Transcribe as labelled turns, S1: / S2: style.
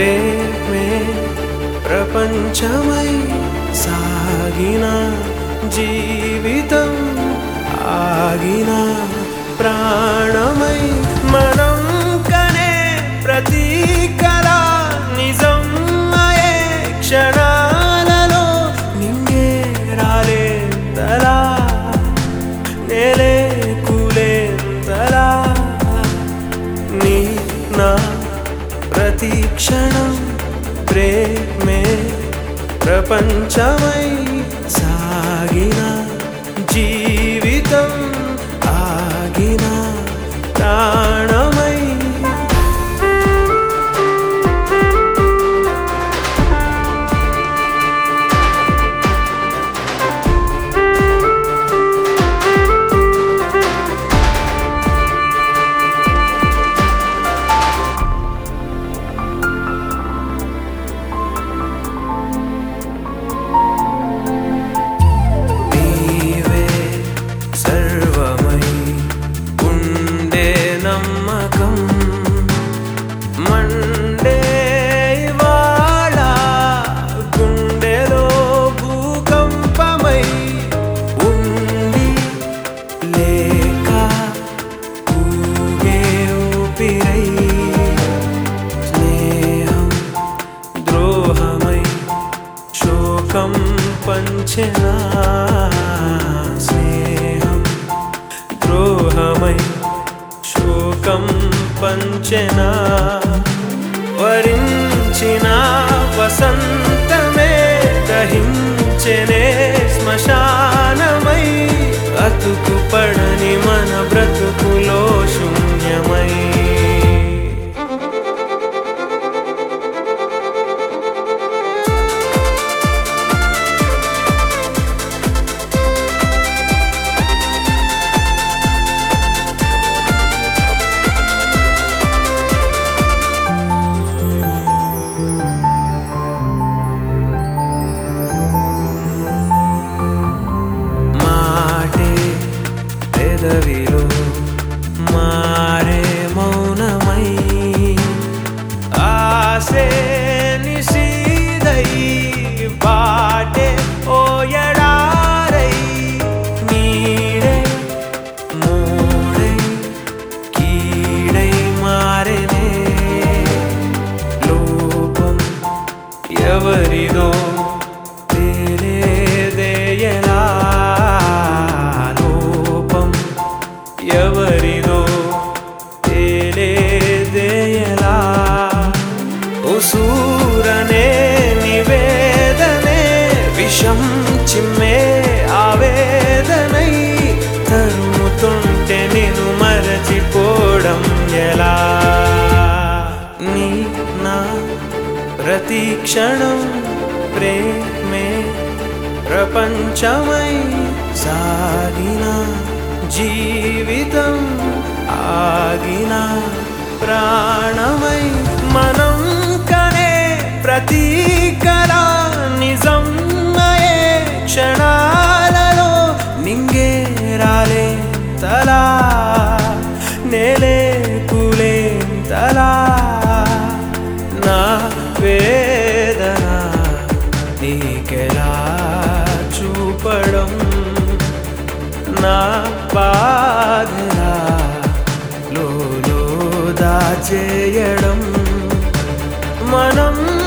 S1: ప్రేమే ప్రపంచమై సాగిన జీవితం ఆగిన ప్రాణమై మనం కనే ప్రతి కళ నిజం అయే క్షణాలలో నింగే రాలేంతలా నేలే కూలేంతలా నీ నా ప్రతి క్షణం ప్రేమే ప్రపంచమై సాగిన జీవితం ఆగిన ప్రాణమై నీవే సర్వమై ఉండే నమ్మకం మండే ఇవాళ గుండెలో భూకంపమై ఉండి లేక ఊగే ఊపిరై స్నేహం ద్రోహమై శోకం పంచనా స్నేహం ద్రోహమై శోకం పంచనా వరించిన వసంతమే దహించనే శ్మశానమై అతుకు పడని మన బ్రతుకులో శూన్యమై మాటే పెదవిలో మారే మౌనమై ఆసే నిశీదై బాటే ఓ ఎడారై నీడే మూడై కీడై మారెనే లోపం ఎవరిదో తెలియదేయలా లోపం ఎవరిదో తెలియదేయలా ఉసూరనే నివేదనే విషం చిమ్మే ఆవేదనై తరుముతుంటే నేను మరచిపోవడం ఎలా నీ నా ప్రతి క్షణం ప్రేమే ప్రపంచమై సాగిన జీవితం ఆగిన ప్రాణమై మనం కనే ప్రతి కళ నిజం అయే క్షణాలలో నింగే రాలే తలా నేలే కూలే తలా నా వేదన నీకెలా చూపడం నా బాధలా లోలో దాచేయడం మనం